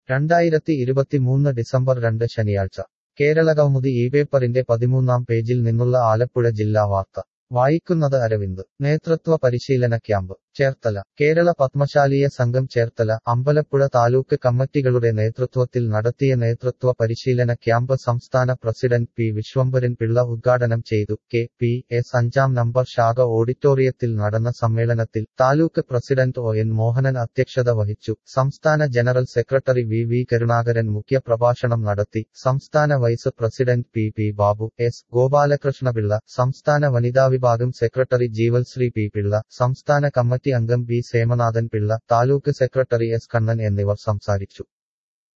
രണ്ടായിരത്തി ഇരുപത്തിമൂന്ന് ഡിസംബർ രണ്ട് ശനിയാഴ്ച കേരളകൗമുദി ഈ പേപ്പറിന്റെ പതിമൂന്നാം പേജിൽ നിന്നുള്ള ആലപ്പുഴ ജില്ലാ വാർത്ത വായിക്കുന്നത് അരവിന്ദ് നേതൃത്വ പരിശീലന ക്യാമ്പ് ചേർത്തല കേരള പത്മശാലീയ സംഘം ചേർത്തല അമ്പലപ്പുഴ താലൂക്ക് കമ്മിറ്റികളുടെ നേതൃത്വത്തിൽ നടത്തിയ നേതൃത്വ പരിശീലന ക്യാമ്പ് സംസ്ഥാന പ്രസിഡന്റ് പി വിശ്വംഭരൻ പിള്ള ഉദ്ഘാടനം ചെയ്തു കെ പി എസ് അഞ്ചാം നമ്പർ ശാഖ ഓഡിറ്റോറിയത്തിൽ നടന്ന സമ്മേളനത്തിൽ taluk president O N Mohanan അധ്യക്ഷത വഹിച്ചു സംസ്ഥാന general secretary V V Karunakaran മുഖ്യപ്രഭാഷണം നടത്തി സംസ്ഥാന vice president P P Babu S Gopalakrishnapillai സംസ്ഥാന വനിതാ വിഭാഗം സെക്രട്ടറി ജീവൽശ്രീ പി പിള്ള സംസ്ഥാന കമ്മിറ്റി അംഗം B Somanathan Pillai taluk secretary S Kannan എന്നിവർ സംസാരിച്ചു